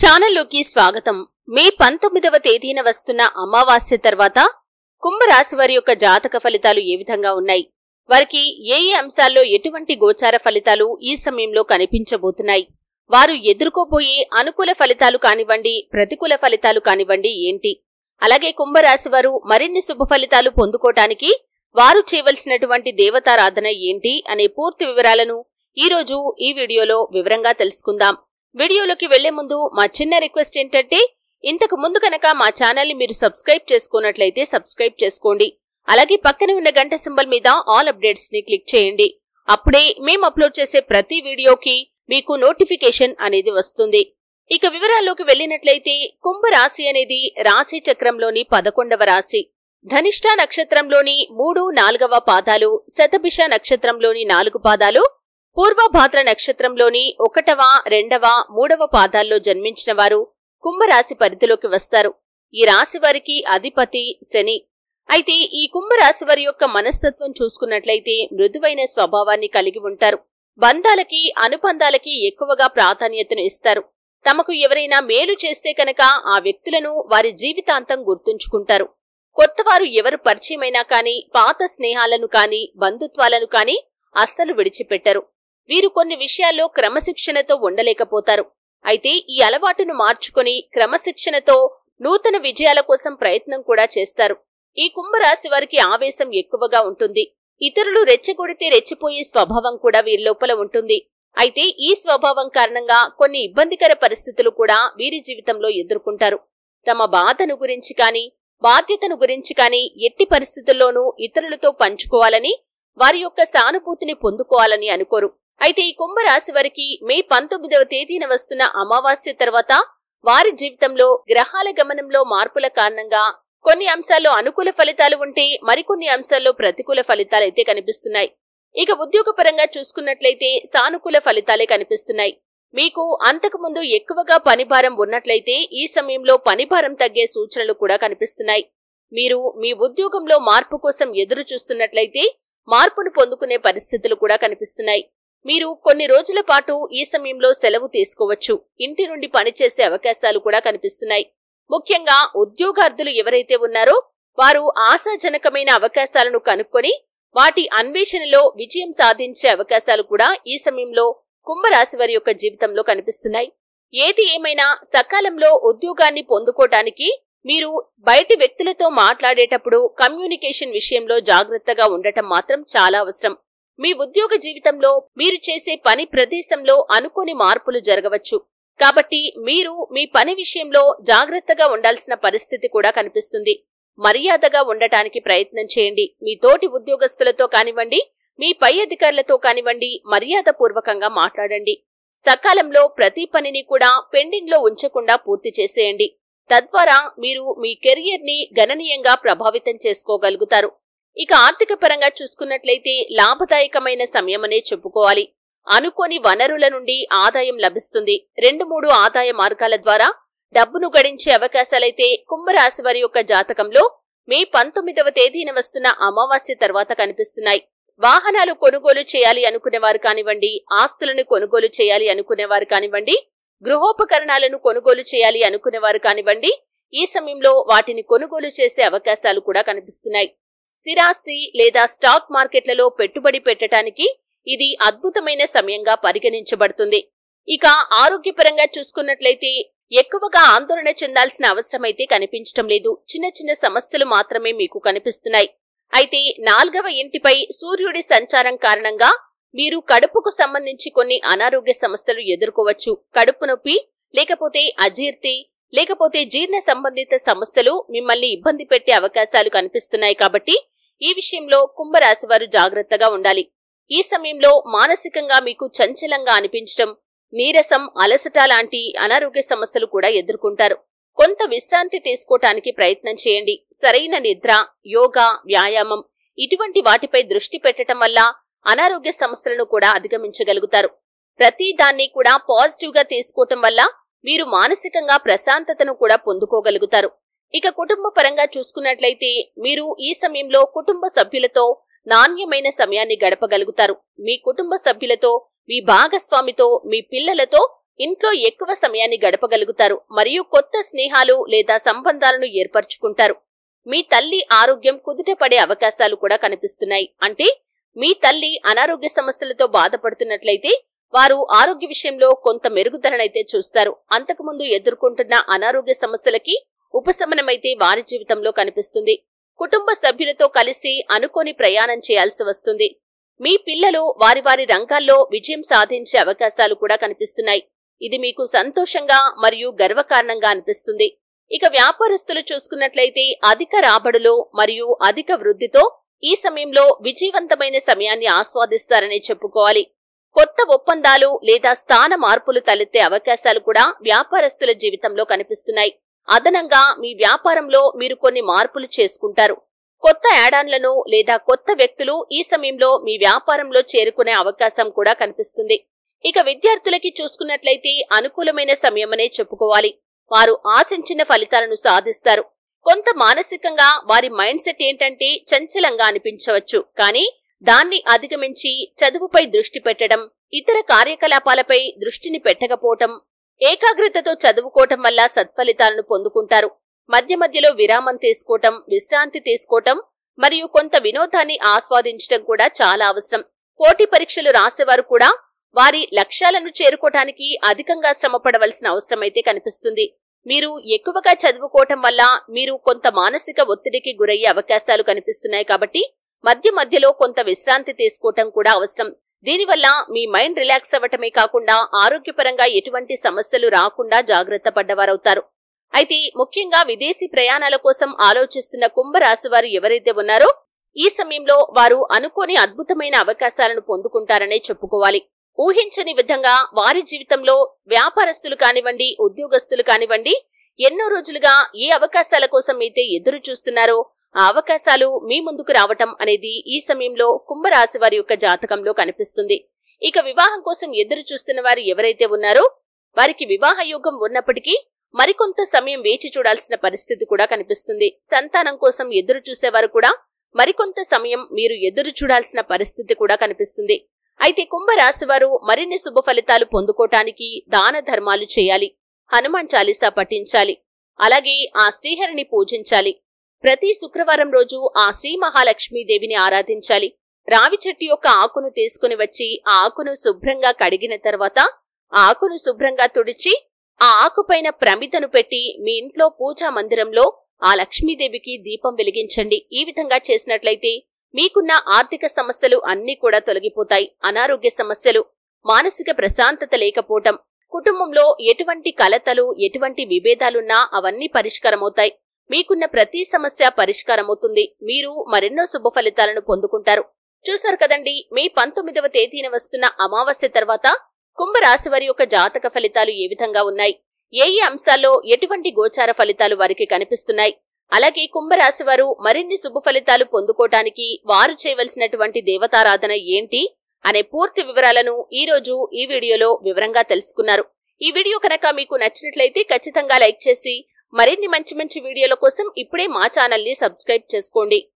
ఛానల్లోకి స్వాగతం మే పంతొమ్మిదవ తేదీన వస్తున్న అమావాస్య తర్వాత కుంభరాశి వారి యొక్క జాతక ఫలితాలు ఏ విధంగా ఉన్నాయి వారికి ఏ ఏ అంశాల్లో ఎటువంటి గోచార ఫలితాలు ఈ సమయంలో కనిపించబోతున్నాయి వారు ఎదుర్కోబోయే అనుకూల ఫలితాలు కానివ్వండి ప్రతికూల ఫలితాలు కానివ్వండి ఏంటి అలాగే కుంభరాశి వారు మరిన్ని శుభ ఫలితాలు పొందుకోటానికి వారు చేయవలసినటువంటి దేవతారాధన ఏంటి అనే పూర్తి వివరాలను ఈ రోజు ఈ వీడియోలో వివరంగా తెలుసుకుందాం వీడియోలోకి వెళ్లే ముందు మా చిన్న రిక్వెస్ట్ ఏంటంటే ఇంతకు ముందు కనుక మా ఛానల్ని మీరు సబ్స్క్రైబ్ చేసుకున్నట్లయితే సబ్స్క్రైబ్ చేసుకోండి అలాగే పక్కన ఉన్న గంట సింబల్ మీద ఆల్ అప్డేట్స్ ని క్లిక్ చేయండి అప్పుడే మేము అప్లోడ్ చేసే ప్రతి వీడియోకి మీకు నోటిఫికేషన్ అనేది వస్తుంది ఇక వివరాల్లోకి వెళ్ళినట్లయితే కుంభ రాశి అనేది రాశి చక్రంలోని పదకొండవ రాశి ధనిష్ట నక్షత్రంలోని మూడు నాలుగవ పాదాలు శతభిష నక్షత్రంలోని నాలుగు పాదాలు పూర్వభాద్ర నక్షత్రంలోని ఒకటవ రెండవ మూడవ పాదాల్లో జన్మించిన వారు కుంభరాశి పరిధిలోకి వస్తారు ఈ రాశి వారికి అధిపతి శని అయితే ఈ కుంభరాశి వారి యొక్క మనస్తత్వం చూసుకున్నట్లయితే మృదువైన స్వభావాన్ని కలిగి ఉంటారు బంధాలకి అనుబంధాలకి ఎక్కువగా ప్రాధాన్యతను ఇస్తారు తమకు ఎవరైనా మేలు చేస్తే కనుక ఆ వ్యక్తులను వారి జీవితాంతం గుర్తుంచుకుంటారు కొత్తవారు ఎవరు పరిచయమైనా కాని పాత స్నేహాలను కాని బంధుత్వాలను కాని అస్సలు విడిచిపెట్టరు వీరు కొన్ని విషయాల్లో క్రమశిక్షణతో ఉండలేకపోతారు అయితే ఈ అలవాటును మార్చుకొని క్రమశిక్షణతో నూతన విజయాల కోసం ప్రయత్నం కూడా చేస్తారు ఈ కుంభరాశి వారికి ఆవేశం ఎక్కువగా ఉంటుంది ఇతరులు రెచ్చగొడితే రెచ్చిపోయే స్వభావం కూడా వీరి లోపల ఉంటుంది అయితే ఈ స్వభావం కారణంగా కొన్ని ఇబ్బందికర పరిస్థితులు కూడా వీరి జీవితంలో ఎదుర్కొంటారు తమ బాధను గురించి కాని బాధ్యతను గురించి కాని ఎట్టి పరిస్థితుల్లోనూ ఇతరులతో పంచుకోవాలని వారి యొక్క సానుభూతిని పొందుకోవాలని అనుకోరు అయితే ఈ కుంభరాశి వారికి మే పంతొమ్మిదవ తేదీన వస్తున్న అమావాస్య తర్వాత వారి జీవితంలో గ్రహాల గమనంలో మార్పుల కారణంగా కొన్ని అంశాల్లో అనుకూల ఫలితాలు ఉంటే మరికొన్ని అంశాల్లో ప్రతికూల ఫలితాలైతే కనిపిస్తున్నాయి ఇక ఉద్యోగపరంగా చూసుకున్నట్లయితే సానుకూల ఫలితాలే కనిపిస్తున్నాయి మీకు అంతకుముందు ఎక్కువగా పనిభారం ఉన్నట్లయితే ఈ సమయంలో పనిభారం తగ్గే సూచనలు కూడా కనిపిస్తున్నాయి మీరు మీ ఉద్యోగంలో మార్పు కోసం ఎదురు చూస్తున్నట్లయితే మార్పును పొందుకునే పరిస్థితులు కూడా కనిపిస్తున్నాయి మీరు కొన్ని రోజుల పాటు ఈ సమయంలో సెలవు తీసుకోవచ్చు ఇంటి నుండి పనిచేసే అవకాశాలు కూడా కనిపిస్తున్నాయి ముఖ్యంగా ఉద్యోగార్థులు ఎవరైతే ఉన్నారో వారు ఆశాజనకమైన అవకాశాలను కనుక్కొని వాటి అన్వేషణలో విజయం సాధించే అవకాశాలు కూడా ఈ సమయంలో కుంభరాశి వారి యొక్క జీవితంలో కనిపిస్తున్నాయి ఏది ఏమైనా సకాలంలో ఉద్యోగాన్ని పొందుకోటానికి మీరు బయటి వ్యక్తులతో మాట్లాడేటప్పుడు కమ్యూనికేషన్ విషయంలో జాగ్రత్తగా ఉండటం మాత్రం చాలా అవసరం మీ ఉద్యోగ జీవితంలో మీరు చేసే పని ప్రదేశంలో అనుకోని మార్పులు జరగవచ్చు కాబట్టి మీరు మీ పని విషయంలో జాగ్రత్తగా ఉండాల్సిన పరిస్థితి కూడా కనిపిస్తుంది మర్యాదగా ఉండటానికి ప్రయత్నం చేయండి మీ తోటి ఉద్యోగస్తులతో కానివ్వండి మీ పై అధికారులతో కానివ్వండి మర్యాదపూర్వకంగా మాట్లాడండి సకాలంలో ప్రతి పనిని కూడా పెండింగ్ లో ఉంచకుండా పూర్తి చేసేయండి తద్వారా మీరు మీ కెరియర్ ని గణనీయంగా ప్రభావితం చేసుకోగలుగుతారు ఇక ఆర్థిక పరంగా చూసుకున్నట్లయితే లాభదాయకమైన సమయమనే చెప్పుకోవాలి అనుకోని వనరుల నుండి ఆదాయం లభిస్తుంది రెండు మూడు ఆదాయ మార్గాల ద్వారా డబ్బును గడించే అవకాశాలైతే కుంభరాశి వారి యొక్క జాతకంలో మే పంతొమ్మిదవ తేదీన వస్తున్న అమావాస్య తర్వాత కనిపిస్తున్నాయి వాహనాలు కొనుగోలు చేయాలి అనుకునేవారు కానివ్వండి ఆస్తులను కొనుగోలు చేయాలి అనుకునేవారు కానివ్వండి గృహోపకరణాలను కొనుగోలు చేయాలి అనుకునేవారు కానివ్వండి ఈ సమయంలో వాటిని కొనుగోలు చేసే అవకాశాలు కూడా కనిపిస్తున్నాయి స్థిరాస్తి లేదా స్టాక్ మార్కెట్లలో పెట్టుబడి పెట్టడానికి ఇది అద్భుతమైన సమయంగా పరిగణించబడుతుంది ఇక ఆరోగ్యపరంగా చూసుకున్నట్లయితే ఎక్కువగా ఆందోళన చెందాల్సిన అవసరమైతే కనిపించటం లేదు చిన్న చిన్న సమస్యలు మాత్రమే మీకు కనిపిస్తున్నాయి అయితే నాల్గవ ఇంటిపై సూర్యుడి సంచారం కారణంగా మీరు కడుపుకు సంబంధించి కొన్ని అనారోగ్య సమస్యలు ఎదుర్కోవచ్చు కడుపు నొప్పి లేకపోతే అజీర్తి లేకపోతే జీర్ణ సంబంధిత సమస్యలు మిమ్మల్ని ఇబ్బంది పెట్టే అవకాశాలు కనిపిస్తున్నాయి కాబట్టి ఈ విషయంలో కుంభరాశి వారు జాగ్రత్తగా ఉండాలి ఈ సమయంలో మానసికంగా మీకు చంచలంగా అనిపించటం నీరసం అలసట లాంటి అనారోగ్య సమస్యలు కూడా ఎదుర్కొంటారు కొంత విశ్రాంతి తీసుకోవటానికి ప్రయత్నం చేయండి సరైన నిద్ర యోగా వ్యాయామం ఇటువంటి వాటిపై దృష్టి పెట్టడం వల్ల అనారోగ్య సమస్యలను కూడా అధిగమించగలుగుతారు ప్రతి దాన్ని కూడా పాజిటివ్ గా తీసుకోవటం వల్ల మీరు మానసికంగా ప్రశాంతతను కూడా పొందుకోగలుగుతారు ఇక కుటుంబ పరంగా చూసుకున్నట్లయితే మీరు ఈ సమయంలో కుటుంబ సభ్యులతో నాణ్యమైన సమయాన్ని గడపగలుగుతారు మీ కుటుంబ సభ్యులతో మీ భాగస్వామితో మీ పిల్లలతో ఇంట్లో ఎక్కువ సమయాన్ని గడపగలుగుతారు మరియు కొత్త స్నేహాలు లేదా సంబంధాలను ఏర్పరచుకుంటారు మీ తల్లి ఆరోగ్యం కుదుటపడే అవకాశాలు కూడా కనిపిస్తున్నాయి అంటే మీ తల్లి అనారోగ్య సమస్యలతో బాధపడుతున్నట్లయితే వారు ఆరోగ్య విషయంలో కొంత మెరుగుదలనైతే చూస్తారు అంతకుముందు ఎదుర్కొంటున్న అనారోగ్య సమస్యలకి ఉపశమనమైతే వారి జీవితంలో కనిపిస్తుంది కుటుంబ సభ్యులతో కలిసి అనుకోని ప్రయాణం చేయాల్సి వస్తుంది మీ పిల్లలు వారి వారి రంగాల్లో విజయం సాధించే అవకాశాలు కూడా కనిపిస్తున్నాయి ఇది మీకు సంతోషంగా మరియు గర్వకారణంగా అనిపిస్తుంది ఇక వ్యాపారస్తులు చూసుకున్నట్లయితే అధిక రాబడులు మరియు అధిక వృద్ధితో ఈ సమయంలో విజయవంతమైన సమయాన్ని ఆస్వాదిస్తారని చెప్పుకోవాలి కొత్త ఒప్పందాలు లేదా స్థాన మార్పులు తలెత్తే అవకాశాలు కూడా వ్యాపారస్తుల జీవితంలో కనిపిస్తున్నాయి అదనంగా మీ వ్యాపారంలో మీరు కొన్ని మార్పులు చేసుకుంటారు కొత్త యాడాన్లను లేదా కొత్త వ్యక్తులు ఈ సమయంలో మీ వ్యాపారంలో చేరుకునే అవకాశం కూడా కనిపిస్తుంది ఇక విద్యార్థులకి చూసుకున్నట్లయితే అనుకూలమైన సమయమనే చెప్పుకోవాలి వారు ఆశించిన ఫలితాలను సాధిస్తారు కొంత మానసికంగా వారి మైండ్ సెట్ ఏంటంటే చంచలంగా అనిపించవచ్చు కానీ దాన్ని అధిగమించి చదువుపై దృష్టి పెట్టడం ఇతర కార్యకలాపాలపై దృష్టిని పెట్టకపోవటం ఏకాగ్రతతో చదువుకోవటం వల్ల సత్ఫలితాలను పొందుకుంటారు మధ్య మధ్యలో విరామం తీసుకోవటం విశ్రాంతి తీసుకోవటం మరియు కొంత వినోదాన్ని ఆస్వాదించటం కూడా చాలా అవసరం పోటీ పరీక్షలు రాసేవారు కూడా వారి లక్ష్యాలను చేరుకోవటానికి అధికంగా శ్రమపడవలసిన అవసరమైతే కనిపిస్తుంది మీరు ఎక్కువగా చదువుకోవటం వల్ల మీరు కొంత మానసిక ఒత్తిడికి గురయ్యే అవకాశాలు కనిపిస్తున్నాయి కాబట్టి మధ్య మధ్యలో కొంత విశ్రాంతి తీసుకోవటం కూడా అవసరం దీనివల్ల మీ మైండ్ రిలాక్స్ అవ్వటమే కాకుండా ఆరోగ్యపరంగా ఎటువంటి సమస్యలు రాకుండా జాగ్రత్త పడ్డవారవుతారు అయితే ముఖ్యంగా విదేశీ ప్రయాణాల కోసం ఆలోచిస్తున్న కుంభరాశి వారు ఎవరైతే ఉన్నారో ఈ సమయంలో వారు అనుకోని అద్భుతమైన అవకాశాలను పొందుకుంటారనే చెప్పుకోవాలి ఊహించని విధంగా వారి జీవితంలో వ్యాపారస్తులు కానివ్వండి ఉద్యోగస్తులు కానివ్వండి ఎన్నో రోజులుగా ఏ అవకాశాల కోసం అయితే ఎదురు చూస్తున్నారో ఆ అవకాశాలు మీ ముందుకు రావటం అనేది ఈ సమయంలో కుంభరాశి వారి యొక్క జాతకంలో కనిపిస్తుంది ఇక వివాహం కోసం ఎదురు చూస్తున్న వారు ఎవరైతే ఉన్నారో వారికి వివాహ యోగం ఉన్నప్పటికీ మరికొంత సమయం వేచి చూడాల్సిన పరిస్థితి కూడా కనిపిస్తుంది సంతానం కోసం ఎదురు చూసేవారు కూడా మరికొంత సమయం మీరు ఎదురు చూడాల్సిన పరిస్థితి కూడా కనిపిస్తుంది అయితే కుంభరాశి వారు మరిన్ని శుభ ఫలితాలు పొందుకోటానికి దాన ధర్మాలు చేయాలి హనుమాన్ చాలీసా పఠించాలి అలాగే ఆ శ్రీహరిని పూజించాలి ప్రతి శుక్రవారం రోజు ఆ శ్రీ మహాలక్ష్మీదేవిని ఆరాధించాలి రావి చెట్టు యొక్క ఆకును తీసుకుని వచ్చి ఆ ఆకును శుభ్రంగా కడిగిన తర్వాత ఆ ఆకును శుభ్రంగా తుడిచి ఆ ఆకుపైన ప్రమిదను పెట్టి మీ ఇంట్లో పూజా మందిరంలో ఆ లక్ష్మీదేవికి దీపం వెలిగించండి ఈ విధంగా చేసినట్లయితే మీకున్న ఆర్థిక సమస్యలు అన్నీ కూడా తొలగిపోతాయి అనారోగ్య సమస్యలు మానసిక ప్రశాంతత లేకపోవటం కుటుంబంలో ఎటువంటి కలతలు ఎటువంటి విభేదాలున్నా అవన్నీ పరిష్కారమవుతాయి మీకున్న ప్రతి సమస్య పరిష్కారమవుతుంది మీరు మరెన్నో శుభ ఫలితాలను పొందుకుంటారు చూశారు కదండి మే పంతొమ్మిదవ తేదీన వస్తున్న అమావాస్య తర్వాత కుంభరాశి వారి యొక్క జాతక ఫలితాలు ఏ విధంగా ఉన్నాయి ఏ ఏ అంశాల్లో ఎటువంటి గోచార ఫలితాలు వారికి కనిపిస్తున్నాయి అలాగే కుంభరాశి వారు మరిన్ని శుభ ఫలితాలు పొందుకోవటానికి వారు చేయవలసినటువంటి దేవతారాధన ఏంటి అనే పూర్తి వివరాలను ఈ రోజు ఈ వీడియోలో వివరంగా తెలుసుకున్నారు ఈ వీడియో కనుక మీకు నచ్చినట్లయితే ఖచ్చితంగా లైక్ చేసి మరిన్ని మంచి మంచి వీడియోల కోసం ఇప్పుడే మా ఛానల్ ని సబ్స్క్రైబ్ చేసుకోండి